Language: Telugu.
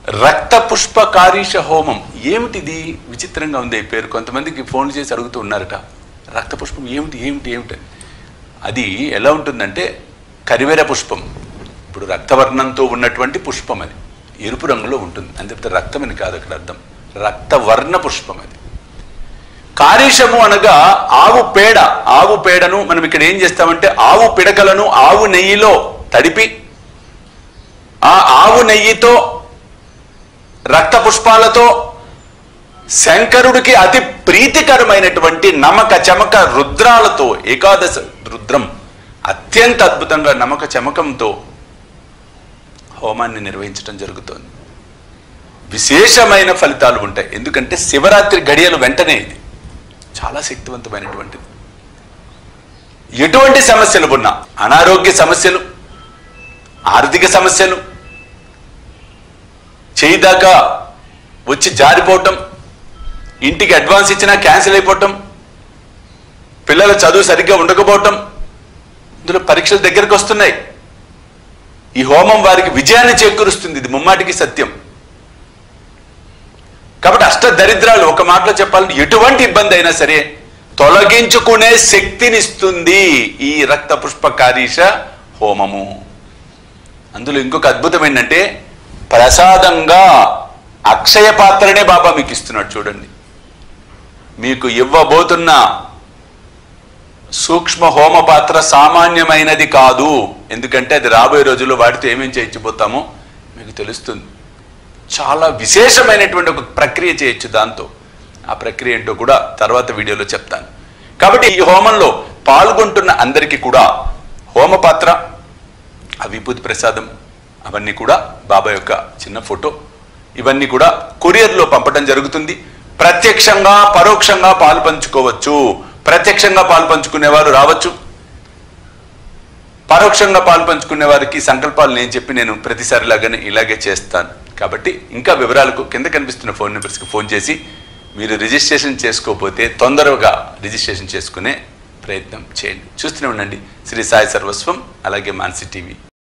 రక్త పుష్ప కారీష హోమం ఏమిటిది విచిత్రంగా ఉంది ఈ పేరు కొంతమందికి ఫోన్లు చేసి అడుగుతూ ఉన్నారట రక్త పుష్పం ఏమిటి ఏమిటి ఏమిటి అని. అది ఎలా ఉంటుందంటే కరివెర పుష్పం ఇప్పుడు రక్తవర్ణంతో ఉన్నటువంటి పుష్పం అది ఎరుపు రంగులో ఉంటుంది అని చెప్తే రక్తం అని కాదు అక్కడ అర్థం రక్తవర్ణ పుష్పం అది కారీషము అనగా ఆవు పేడ ఆవు పేడను మనం ఇక్కడ ఏం చేస్తామంటే ఆవు పిడకలను ఆవు నెయ్యిలో తడిపి ఆ ఆవు నెయ్యితో రక్త పుష్పాలతో శంకరుడికి అతి ప్రీతికరమైనటువంటి నమక చమక రుద్రాలతో ఏకాదశ రుద్రం అత్యంత అద్భుతంగా నమక చమకంతో హోమాన్ని నిర్వహించడం జరుగుతోంది విశేషమైన ఫలితాలు ఉంటాయి ఎందుకంటే శివరాత్రి గడియలు వెంటనే ఇది చాలా శక్తివంతమైనటువంటిది ఎటువంటి సమస్యలు ఉన్నా అనారోగ్య సమస్యలు ఆర్థిక సమస్యలు చేయి దాకా వచ్చి జారిపోవటం ఇంటికి అడ్వాన్స్ ఇచ్చినా క్యాన్సిల్ అయిపోవటం పిల్లల చదువు సరిగ్గా ఉండకపోవటం ఇందులో పరీక్షలు దగ్గరకు వస్తున్నాయి ఈ హోమం వారికి విజయాన్ని చేకూరుస్తుంది ఇది ముమ్మాటికి సత్యం కాబట్టి అష్ట దరిద్రాలు ఒక మాటలో చెప్పాలంటే ఎటువంటి ఇబ్బంది అయినా సరే తొలగించుకునే శక్తినిస్తుంది ఈ రక్త పుష్పకారీష హోమము అందులో ఇంకొక అద్భుతం ఏంటంటే ప్రసాదంగా అక్షయ పాత్రనే బాబా మీకు ఇస్తున్నాడు చూడండి మీకు ఇవ్వబోతున్న సూక్ష్మ హోమ పాత్ర సామాన్యమైనది కాదు ఎందుకంటే అది రాబోయే రోజుల్లో వాటితో ఏమేం చేయించబోతామో మీకు తెలుస్తుంది చాలా విశేషమైనటువంటి ఒక ప్రక్రియ చేయొచ్చు దాంతో ఆ ప్రక్రియ ఏంటో కూడా తర్వాత వీడియోలో చెప్తాను కాబట్టి ఈ హోమంలో పాల్గొంటున్న అందరికీ కూడా హోమపాత్ర ఆ విభూతి ప్రసాదం అవన్నీ కూడా బాబా యొక్క చిన్న ఫోటో ఇవన్నీ కూడా కొరియర్లో పంపడం జరుగుతుంది ప్రత్యక్షంగా పరోక్షంగా పాలు పంచుకోవచ్చు ప్రత్యక్షంగా పాలు పంచుకునేవారు రావచ్చు పరోక్షంగా పాలు పంచుకునే వారికి సంకల్పాలు నేను చెప్పి నేను ప్రతిసారి లాగానే ఇలాగే చేస్తాను కాబట్టి ఇంకా వివరాలకు కింద కనిపిస్తున్న ఫోన్ నెంబర్స్కి ఫోన్ చేసి మీరు రిజిస్ట్రేషన్ చేసుకోకపోతే తొందరగా రిజిస్ట్రేషన్ చేసుకునే ప్రయత్నం చేయండి చూస్తూనే ఉండండి శ్రీ సాయి సర్వస్వం అలాగే మాన్సి టీవీ